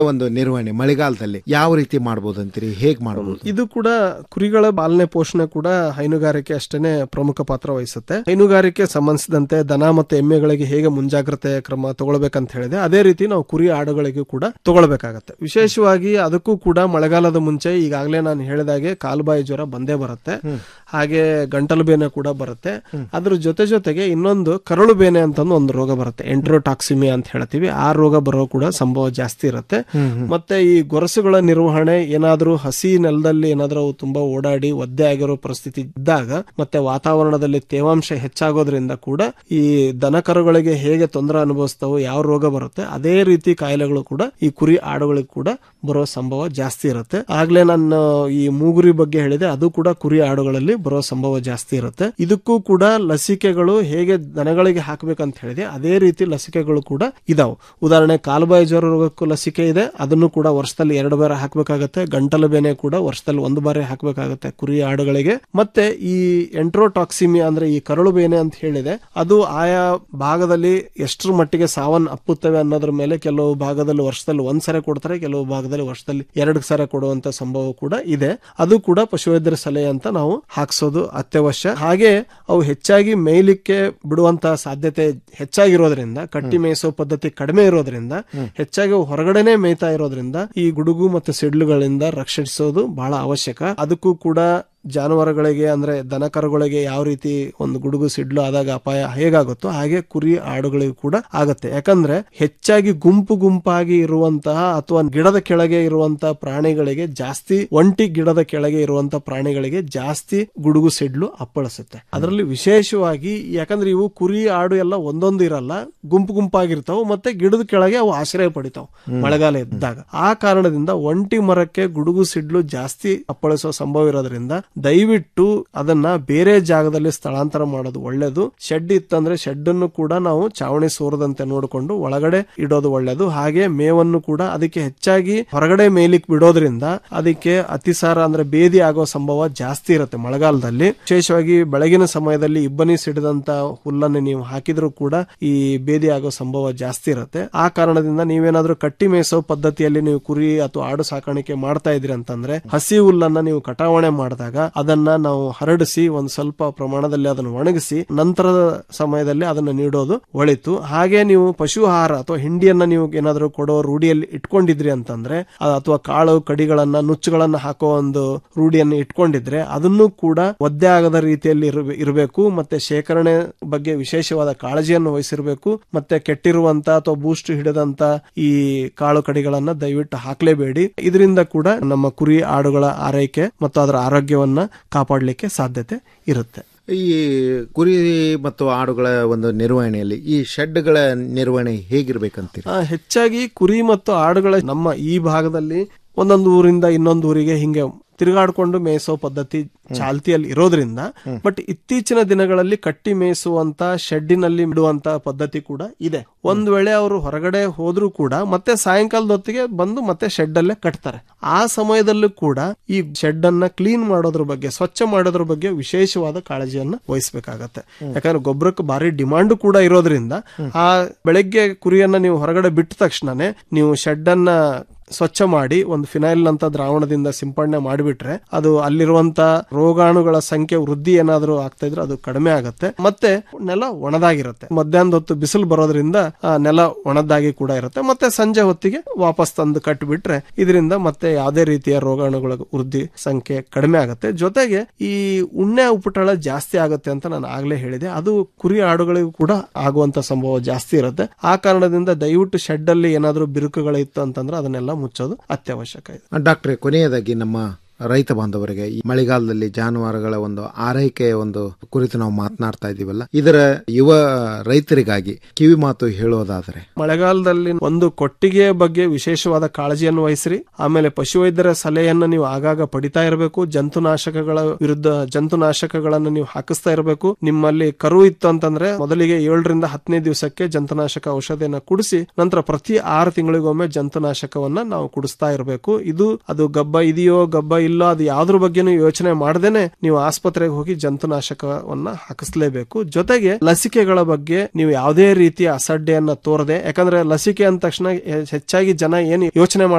ಒಂದು ನಿರ್ವಹಣೆ ಮಳೆಗಾಲದಲ್ಲಿ ಯಾವ ರೀತಿ ಮಾಡ್ಬೋದು ಅಂತೀರಿ ಹೇಗ್ ಮಾಡ್ಬೋದು ಇದು ಕೂಡ ಕುರಿಗಳ ಪಾಲನೆ ಪೋಷಣೆ ಕೂಡ ಹೈನುಗಾರಿಕೆ ಅಷ್ಟೇನೆ ಪ್ರಮುಖ ಪಾತ್ರ ವಹಿಸುತ್ತೆ ಹೈನುಗಾರಿಕೆ ಸಂಬಂಧಿಸಿದಂತೆ ದನ ಮತ್ತು ಎಮ್ಮೆಗಳಿಗೆ ಹೇಗೆ ಮುಂಜಾಗ್ರತೆ ಕ್ರಮ ತಗೊಳ್ಬೇಕಂತ ಹೇಳಿದೆ ಅದೇ ರೀತಿ ನಾವು ಕುರಿ ಆಡುಗಳಿಗೂ ಕೂಡ ತಗೊಳ್ಬೇಕಾಗತ್ತೆ ವಿಶೇಷವಾಗಿ ಅದಕ್ಕೂ ಕೂಡ ಮಳೆಗಾಲದ ಮುಂಚೆ ಈಗಾಗಲೇ ನಾನು ಹೇಳಿದಾಗೆ ಕಾಲುಬಾಯಿ ಜ್ವರ ಬಂದೇ ಬರುತ್ತೆ ಹಾಗೆ ಗಂಟಲು ಬೇನೆ ಕೂಡ ಬರುತ್ತೆ ಅದ್ರ ಜೊತೆ ಜೊತೆಗೆ ಇನ್ನೊಂದು ಕರಳು ಬೇನೆ ಅಂತ ಒಂದು ರೋಗ ಬರುತ್ತೆ ಎಂಟ್ರೋಟಾಕ್ಸಿಮಿಯಾ ಅಂತ ಹೇಳ್ತೀವಿ ಆ ರೋಗ ಬರೋ ಕೂಡ ಸಂಭವ ಜಾಸ್ತಿ ಇರುತ್ತೆ ಮತ್ತೆ ಈ ಗೊರಸುಗಳ ನಿರ್ವಹಣೆ ಏನಾದ್ರೂ ಹಸಿ ನೆಲದಲ್ಲಿ ಏನಾದ್ರೂ ಅವು ತುಂಬಾ ಓಡಾಡಿ ಒದ್ದೆ ಆಗಿರೋ ಪರಿಸ್ಥಿತಿ ಇದ್ದಾಗ ಮತ್ತೆ ವಾತಾವರಣದಲ್ಲಿ ತೇವಾಂಶ ಹೆಚ್ಚಾಗೋದ್ರಿಂದ ಕೂಡ ಈ ದನಕರುಗಳಿಗೆ ಹೇಗೆ ತೊಂದರೆ ಅನುಭವಿಸ್ತಾವೋ ಯಾವ ರೋಗ ಬರುತ್ತೆ ಅದೇ ರೀತಿ ಕಾಯಿಲೆಗಳು ಕೂಡ ಈ ಕುರಿ ಆಡುಗಳಿಗೆ ಕೂಡ ಬರೋ ಸಂಭವ ಜಾಸ್ತಿ ಇರುತ್ತೆ ಆಗ್ಲೇ ನಾನು ಈ ಮೂಗುರಿ ಬಗ್ಗೆ ಹೇಳಿದೆ ಅದು ಕೂಡ ಕುರಿ ಆಡುಗಳಲ್ಲಿ ಬರೋ ಸಂಭವ ಜಾಸ್ತಿ ಇರುತ್ತೆ ಇದಕ್ಕೂ ಕೂಡ ಲಸಿಕೆಗಳು ಹೇಗೆ ದನಗಳಿಗೆ ಹಾಕ್ಬೇಕಂತ ಹೇಳಿದೆ ಅದೇ ರೀತಿ ಲಸಿಕೆಗಳು ಕೂಡ ಇದಾವೆ ಉದಾಹರಣೆ ಕಾಲುಬಾಯಿ ಜ್ವರ ರೋಗಕ್ಕೂ ಲಸಿಕೆ ಇದೆ ಅದನ್ನು ಕೂಡ ವರ್ಷದಲ್ಲಿ ಎರಡು ಬಾರಿ ಹಾಕ್ಬೇಕಾಗತ್ತೆ ಗಂಟಲು ಬೇನೆ ಕೂಡ ವರ್ಷದಲ್ಲಿ ಒಂದು ಬಾರಿ ಹಾಕ್ಬೇಕಾಗತ್ತೆ ಕುರಿ ಆಡುಗಳಿಗೆ ಮತ್ತೆ ಈ ಎಂಟ್ರೋಟಾಕ್ಸಿಮಿಯಾ ಅಂದ್ರೆ ಈ ಕರಳು ಬೇನೆ ಅಂತ ಹೇಳಿದೆ ಅದು ಆಯಾ ಭಾಗದಲ್ಲಿ ಎಷ್ಟರ ಮಟ್ಟಿಗೆ ಸಾವನ್ ಅಪ್ಪುತ್ತವೆ ಅನ್ನೋದ್ರ ಮೇಲೆ ಕೆಲವು ಭಾಗದಲ್ಲಿ ವರ್ಷದಲ್ಲಿ ಒಂದ್ ಸರಿ ಕೊಡ್ತಾರೆ ಕೆಲವು ಭಾಗದಲ್ಲಿ ವರ್ಷದಲ್ಲಿ ಎರಡು ಸರಿ ಕೊಡುವಂತ ಸಂಭವ ಕೂಡ ಇದೆ ಅದು ಕೂಡ ಪಶುವೈದ್ಯರ ಸಲಹೆ ಅಂತ ನಾವು ಹಾಕ್ಸೋದು ಅತ್ಯವಶ್ಯ ಹಾಗೆ ಅವು ಹೆಚ್ಚಾಗಿ ಮೇಯ್ಲಿಕ್ಕೆ ಬಿಡುವಂತ ಸಾಧ್ಯತೆ ಹೆಚ್ಚಾಗಿರೋದ್ರಿಂದ ಕಟ್ಟಿ ಮೇಯಿಸೋ ಪದ್ಧತಿ ಕಡಿಮೆ ಇರೋದ್ರಿಂದ ಹೆಚ್ಚಾಗಿ ಅವು ಹೊರಗಡೆನೆ ಮೇಯ್ತಾ ಇರೋದ್ರಿಂದ ಈ ಗುಡುಗು ಮತ್ತು ಸಿಡ್ಲುಗಳಿಂದ ರಕ್ಷಿಸೋದು ಬಹಳ ಅವಶ್ಯಕ ಅದಕ್ಕೂ ಕೂಡ ಜಾನುವಾರುಗಳಿಗೆ ಅಂದ್ರೆ ದನಕರುಗಳಿಗೆ ಯಾವ ರೀತಿ ಒಂದು ಗುಡುಗು ಸಿಡ್ಲು ಆದಾಗ ಅಪಾಯ ಹೇಗಾಗುತ್ತೋ ಹಾಗೆ ಕುರಿ ಆಡುಗಳಿಗೂ ಕೂಡ ಆಗತ್ತೆ ಯಾಕಂದ್ರೆ ಹೆಚ್ಚಾಗಿ ಗುಂಪು ಗುಂಪಾಗಿ ಇರುವಂತಹ ಅಥವಾ ಗಿಡದ ಕೆಳಗೆ ಇರುವಂತಹ ಪ್ರಾಣಿಗಳಿಗೆ ಜಾಸ್ತಿ ಒಂಟಿ ಗಿಡದ ಕೆಳಗೆ ಇರುವಂತಹ ಪ್ರಾಣಿಗಳಿಗೆ ಜಾಸ್ತಿ ಗುಡುಗು ಸಿಡ್ಲು ಅಪ್ಪಳಿಸುತ್ತೆ ಅದರಲ್ಲಿ ವಿಶೇಷವಾಗಿ ಯಾಕಂದ್ರೆ ಇವು ಕುರಿ ಆಡು ಎಲ್ಲ ಒಂದೊಂದು ಇರಲ್ಲ ಗುಂಪು ಗುಂಪಾಗಿರ್ತಾವ ಮತ್ತೆ ಗಿಡದ ಕೆಳಗೆ ಅವು ಆಶ್ರಯ ಪಡಿತಾವ ಮಳೆಗಾಲ ಇದ್ದಾಗ ಆ ಕಾರಣದಿಂದ ಒಂಟಿ ಮರಕ್ಕೆ ಗುಡುಗು ಸಿಡ್ಲು ಜಾಸ್ತಿ ಅಪ್ಪಳಿಸೋ ಸಂಭವ ಇರೋದ್ರಿಂದ ದಯವಿಟ್ಟು ಅದನ್ನ ಬೇರೆ ಜಾಗದಲ್ಲಿ ಸ್ಥಳಾಂತರ ಮಾಡೋದು ಒಳ್ಳೇದು ಶೆಡ್ ಇತ್ತಂದ್ರೆ ಶೆಡ್ ಅನ್ನು ಕೂಡ ನಾವು ಚಾವಣಿ ಸೋರದಂತೆ ನೋಡಿಕೊಂಡು ಒಳಗಡೆ ಇಡೋದು ಒಳ್ಳೇದು ಹಾಗೆ ಮೇವನ್ನು ಕೂಡ ಅದಕ್ಕೆ ಹೆಚ್ಚಾಗಿ ಹೊರಗಡೆ ಮೇಲಿಕ್ ಬಿಡೋದ್ರಿಂದ ಅದಕ್ಕೆ ಅತಿಸಾರ ಅಂದ್ರೆ ಬೇದಿ ಆಗೋ ಸಂಭವ ಜಾಸ್ತಿ ಇರುತ್ತೆ ಮಳೆಗಾಲದಲ್ಲಿ ವಿಶೇಷವಾಗಿ ಬೆಳಗಿನ ಸಮಯದಲ್ಲಿ ಇಬ್ಬನಿ ಸಿಡಿದಂತ ಹುಲ್ಲನ್ನು ನೀವು ಹಾಕಿದ್ರು ಕೂಡ ಈ ಬೇದಿ ಆಗೋ ಸಂಭವ ಜಾಸ್ತಿ ಇರುತ್ತೆ ಆ ಕಾರಣದಿಂದ ನೀವೇನಾದ್ರೂ ಕಟ್ಟಿ ಮೇಯಿಸೋ ಪದ್ಧತಿಯಲ್ಲಿ ನೀವು ಕುರಿ ಅಥವಾ ಆಡು ಸಾಕಾಣಿಕೆ ಮಾಡ್ತಾ ಇದ್ರಿ ಅಂತಂದ್ರೆ ಹಸಿ ಹುಲ್ಲನ್ನ ನೀವು ಕಟಾವಣೆ ಮಾಡಿದಾಗ ಅದನ್ನ ನಾವು ಹರಡಿಸಿ ಒಂದ್ ಸ್ವಲ್ಪ ಪ್ರಮಾಣದಲ್ಲಿ ಅದನ್ನು ಒಣಗಿಸಿ ನಂತರದ ಸಮಯದಲ್ಲಿ ಅದನ್ನು ನೀಡೋದು ಒಳಿತು ಹಾಗೆ ನೀವು ಪಶು ಆಹಾರ ಅಥವಾ ಹಿಂಡಿಯನ್ನ ನೀವು ಏನಾದರೂ ಕೊಡೋ ರೂಢಿಯಲ್ಲಿ ಇಟ್ಕೊಂಡಿದ್ರಿ ಅಂತಂದ್ರೆ ಅ- ಅಥವಾ ಕಾಳು ಕಡಿಗಳನ್ನ ನುಚ್ಚುಗಳನ್ನ ಹಾಕೋ ಒಂದು ರೂಢಿಯನ್ನು ಇಟ್ಕೊಂಡಿದ್ರೆ ಅದನ್ನು ಕೂಡ ಒದ್ದೆ ಆಗದ ರೀತಿಯಲ್ಲಿ ಇರ್ಬೆ- ಇರಬೇಕು ಮತ್ತೆ ಶೇಖರಣೆ ಬಗ್ಗೆ ವಿಶೇಷವಾದ ಕಾಳಜಿಯನ್ನು ವಹಿಸಿರ್ಬೇಕು ಮತ್ತೆ ಕೆಟ್ಟಿರುವಂತ ಅಥವಾ ಬೂಸ್ಟ್ ಹಿಡಿದಂತ ಈ ಕಾಳು ಕಡಿಗಳನ್ನ ದಯವಿಟ್ಟು ಹಾಕ್ಲೇಬೇಡಿ ಇದರಿಂದ ಕೂಡ ನಮ್ಮ ಕುರಿ ಆಡುಗಳ ಆರೈಕೆ ಮತ್ತು ಅದರ ಆರೋಗ್ಯವನ್ನ ಕಾಪಾಡಲಿಕ್ಕೆ ಸಾಧ್ಯತೆ ಇರುತ್ತೆ ಈ ಕುರಿ ಮತ್ತು ಆಡುಗಳ ಒಂದು ನಿರ್ವಹಣೆಯಲ್ಲಿ ಈ ಶೆಡ್ಗಳ ನಿರ್ವಹಣೆ ಹೇಗಿರ್ಬೇಕಂತೀರಿ ಆ, ಹೆಚ್ಚಾಗಿ ಕುರಿ ಮತ್ತು ಆಡುಗಳ ನಮ್ಮ ಈ ಭಾಗದಲ್ಲಿ ಒಂದೊಂದು ಊರಿಂದ ಇನ್ನೊಂದು ಊರಿಗೆ ಹಿಂಗೆ ತಿರುಗಾಡ್ಕೊಂಡು ಮೇಯಿಸೋ ಪದ್ಧತಿ ಚಾಲ್ತಿಯಲ್ಲಿ ಇರೋದ್ರಿಂದ ಬಟ್ ಇತ್ತೀಚಿನ ದಿನಗಳಲ್ಲಿ ಕಟ್ಟಿ ಮೇಯಿಸುವಂತ ಶೆಡ್ಡಿನಲ್ಲಿ ಇಡುವಂತ ಪದ್ಧತಿ ಕೂಡ ಇದೆ ಒಂದ್ ವೇಳೆ ಅವರು ಹೊರಗಡೆ ಹೋದ್ರೂ ಕೂಡ ಮತ್ತೆ ಸಾಯಂಕಾಲದ ಹೊತ್ತಿಗೆ ಬಂದು ಮತ್ತೆ ಶೆಡ್ ಅಲ್ಲೇ ಕಟ್ತಾರೆ ಆ ಸಮಯದಲ್ಲೂ ಕೂಡ ಈ ಶೆಡ್ ಅನ್ನ ಕ್ಲೀನ್ ಮಾಡೋದ್ರ ಬಗ್ಗೆ ಸ್ವಚ್ಛ ಮಾಡೋದ್ರ ಬಗ್ಗೆ ವಿಶೇಷವಾದ ಕಾಳಜಿಯನ್ನ ವಹಿಸಬೇಕಾಗತ್ತೆ ಯಾಕಂದ್ರೆ ಗೊಬ್ಬರಕ್ಕೆ ಭಾರಿ ಡಿಮಾಂಡ್ ಕೂಡ ಇರೋದ್ರಿಂದ ಆ ಬೆಳಗ್ಗೆ ಕುರಿಯನ್ನ ನೀವು ಹೊರಗಡೆ ಬಿಟ್ಟ ತಕ್ಷಣನೇ ನೀವು ಶೆಡ್ ಅನ್ನ ಸ್ವಚ್ಛ ಮಾಡಿ ಒಂದು ಫಿನೈಲ್ ಅಂತ ದ್ರಾವಣದಿಂದ ಸಿಂಪಡಣೆ ಮಾಡಿಬಿಟ್ರೆ ಅದು ಅಲ್ಲಿರುವಂತ ರೋಗಾಣುಗಳ ಸಂಖ್ಯೆ ವೃದ್ಧಿ ಏನಾದರೂ ಆಗ್ತಾ ಇದ್ರೆ ಅದು ಕಡಿಮೆ ಆಗುತ್ತೆ ಮತ್ತೆ ನೆಲ ಒಣದಾಗಿರುತ್ತೆ ಮಧ್ಯಾಹ್ನದ ಹೊತ್ತು ಬಿಸಿಲು ಬರೋದ್ರಿಂದ ಆ ನೆಲ ಒಣದಾಗಿ ಕೂಡ ಇರುತ್ತೆ ಮತ್ತೆ ಸಂಜೆ ಹೊತ್ತಿಗೆ ವಾಪಸ್ ತಂದು ಕಟ್ಟಿಬಿಟ್ರೆ ಇದರಿಂದ ಮತ್ತೆ ಯಾವುದೇ ರೀತಿಯ ರೋಗಾಣುಗಳ ವೃದ್ಧಿ ಸಂಖ್ಯೆ ಕಡಿಮೆ ಆಗುತ್ತೆ ಜೊತೆಗೆ ಈ ಉಣ್ಣೆ ಉಪಟಳ ಜಾಸ್ತಿ ಆಗುತ್ತೆ ಅಂತ ನಾನು ಆಗ್ಲೇ ಹೇಳಿದೆ ಅದು ಕುರಿ ಆಡುಗಳಿಗೂ ಕೂಡ ಆಗುವಂತ ಸಂಭವ ಜಾಸ್ತಿ ಇರುತ್ತೆ ಆ ಕಾರಣದಿಂದ ದಯವಿಟ್ಟು ಶೆಡ್ ಅಲ್ಲಿ ಏನಾದರೂ ಬಿರುಕುಗಳಿತ್ತು ಅಂತಂದ್ರೆ ಅದನ್ನೆಲ್ಲ ಮುಚ್ಚೋದು ಅತ್ಯವಶ್ಯಕ ಇದೆ ಡಾಕ್ಟ್ರೆ ಕೊನೆಯದಾಗಿ ನಮ್ಮ ರೈತ ಬಾಂಧವರಿಗೆ ಈ ಮಳೆಗಾಲದಲ್ಲಿ ಜಾನುವಾರುಗಳ ಒಂದು ಆರೈಕೆಯ ಒಂದು ಕುರಿತು ನಾವು ಮಾತನಾಡ್ತಾ ಇದ್ದೀವಲ್ಲ ಇದರ ಯುವ ರೈತರಿಗಾಗಿ ಕಿವಿ ಮಾತು ಹೇಳೋದಾದರೆ ಮಳೆಗಾಲದಲ್ಲಿ ಒಂದು ಕೊಟ್ಟಿಗೆಯ ಬಗ್ಗೆ ವಿಶೇಷವಾದ ಕಾಳಜಿಯನ್ನು ವಹಿಸ್ರಿ ಆಮೇಲೆ ಪಶುವೈದ್ಯರ ಸಲಹೆಯನ್ನು ನೀವು ಆಗಾಗ ಪಡಿತಾ ಇರಬೇಕು ಜಂತುನಾಶಕಗಳ ವಿರುದ್ಧ ಜಂತುನಾಶಕಗಳನ್ನು ನೀವು ಹಾಕಿಸ್ತಾ ಇರಬೇಕು ನಿಮ್ಮಲ್ಲಿ ಕರು ಇತ್ತು ಅಂತಂದ್ರೆ ಮೊದಲಿಗೆ ಏಳರಿಂದ ಹತ್ತನೇ ದಿವಸಕ್ಕೆ ಜಂತುನಾಶಕ ಔಷಧಿಯನ್ನ ಕುಡಿಸಿ ನಂತರ ಪ್ರತಿ ಆರು ತಿಂಗಳಿಗೊಮ್ಮೆ ಜಂತುನಾಶಕವನ್ನ ನಾವು ಕುಡಿಸ್ತಾ ಇರಬೇಕು ಇದು ಅದು ಗಬ್ಬ ಇದೆಯೋ ಗಬ್ಬ ಇಲ್ಲೋ ಅದು ಯಾವ್ದ್ರ ಬಗ್ಗೆನೂ ಯೋಚನೆ ಮಾಡದೇನೆ ನೀವು ಆಸ್ಪತ್ರೆಗೆ ಹೋಗಿ ಜಂತುನಾಶಕವನ್ನ ಹಾಕಿಸ್ಲೇಬೇಕು ಜೊತೆಗೆ ಲಸಿಕೆಗಳ ಬಗ್ಗೆ ನೀವು ಯಾವುದೇ ರೀತಿಯ ಅಸಡ್ಡೆಯನ್ನ ತೋರದೆ ಯಾಕಂದ್ರೆ ಲಸಿಕೆ ಅಂದ ತಕ್ಷಣ ಹೆಚ್ಚಾಗಿ ಜನ ಏನು ಯೋಚನೆ